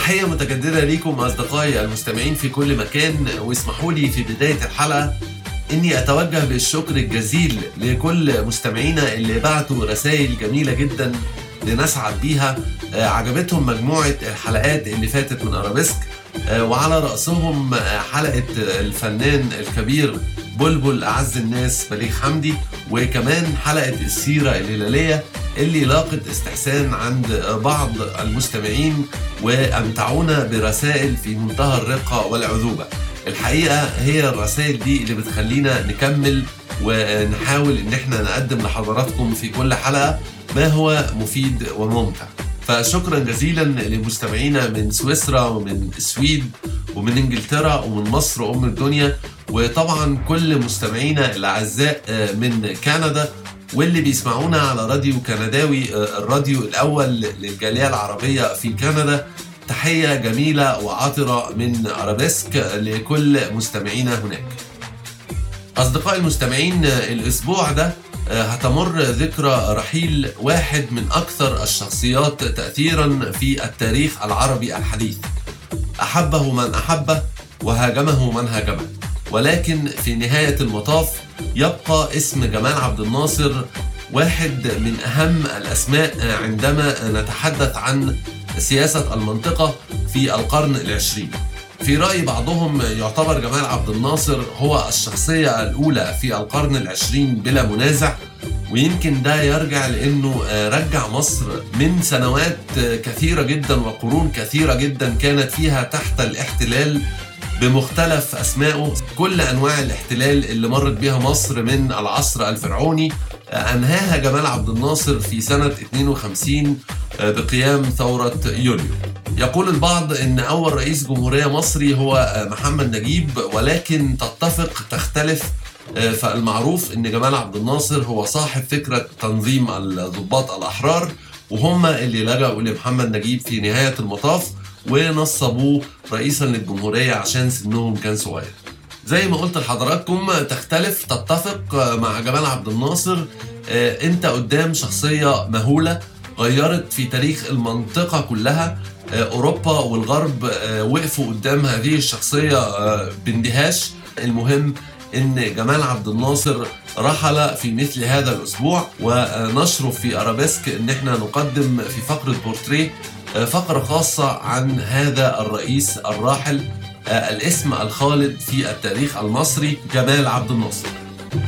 تحية متجددة ليكم أصدقائي المستمعين في كل مكان واسمحوا لي في بداية الحلقة إني أتوجه بالشكر الجزيل لكل مستمعينا اللي بعتوا رسائل جميلة جدا لنسعد بيها آه، عجبتهم مجموعة الحلقات اللي فاتت من أرابيسك آه، وعلى رأسهم آه، حلقة الفنان الكبير بلبل أعز الناس بليغ حمدي وكمان حلقة السيرة الهلالية اللي لاقت استحسان عند بعض المستمعين وأمتعونا برسائل في منتهى الرقة والعذوبة الحقيقة هي الرسائل دي اللي بتخلينا نكمل ونحاول ان احنا نقدم لحضراتكم في كل حلقة ما هو مفيد وممتع فشكرا جزيلا لمستمعينا من سويسرا ومن السويد ومن انجلترا ومن مصر ام الدنيا وطبعا كل مستمعينا الاعزاء من كندا واللي بيسمعونا على راديو كنداوي الراديو الاول للجاليه العربيه في كندا تحيه جميله وعاطره من ارابيسك لكل مستمعينا هناك. اصدقائي المستمعين الاسبوع ده هتمر ذكرى رحيل واحد من اكثر الشخصيات تاثيرا في التاريخ العربي الحديث. احبه من احبه وهاجمه من هاجمه. ولكن في نهايه المطاف يبقى اسم جمال عبد الناصر واحد من اهم الاسماء عندما نتحدث عن سياسه المنطقه في القرن العشرين. في رأي بعضهم يعتبر جمال عبد الناصر هو الشخصية الأولى في القرن العشرين بلا منازع ويمكن ده يرجع لأنه رجع مصر من سنوات كثيرة جدا وقرون كثيرة جدا كانت فيها تحت الاحتلال بمختلف أسمائه كل أنواع الاحتلال اللي مرت بها مصر من العصر الفرعوني أنهاها جمال عبد الناصر في سنة 52 بقيام ثورة يوليو يقول البعض ان اول رئيس جمهوريه مصري هو محمد نجيب ولكن تتفق تختلف فالمعروف ان جمال عبد الناصر هو صاحب فكره تنظيم الضباط الاحرار وهم اللي لجأوا لمحمد نجيب في نهايه المطاف ونصبوه رئيسا للجمهوريه عشان سنهم كان صغير. زي ما قلت لحضراتكم تختلف تتفق مع جمال عبد الناصر انت قدام شخصيه مهوله غيرت في تاريخ المنطقة كلها أوروبا والغرب وقفوا قدام هذه الشخصية باندهاش المهم ان جمال عبد الناصر رحل في مثل هذا الاسبوع ونشرف في ارابيسك ان احنا نقدم في فقره بورتريه فقره خاصه عن هذا الرئيس الراحل الاسم الخالد في التاريخ المصري جمال عبد الناصر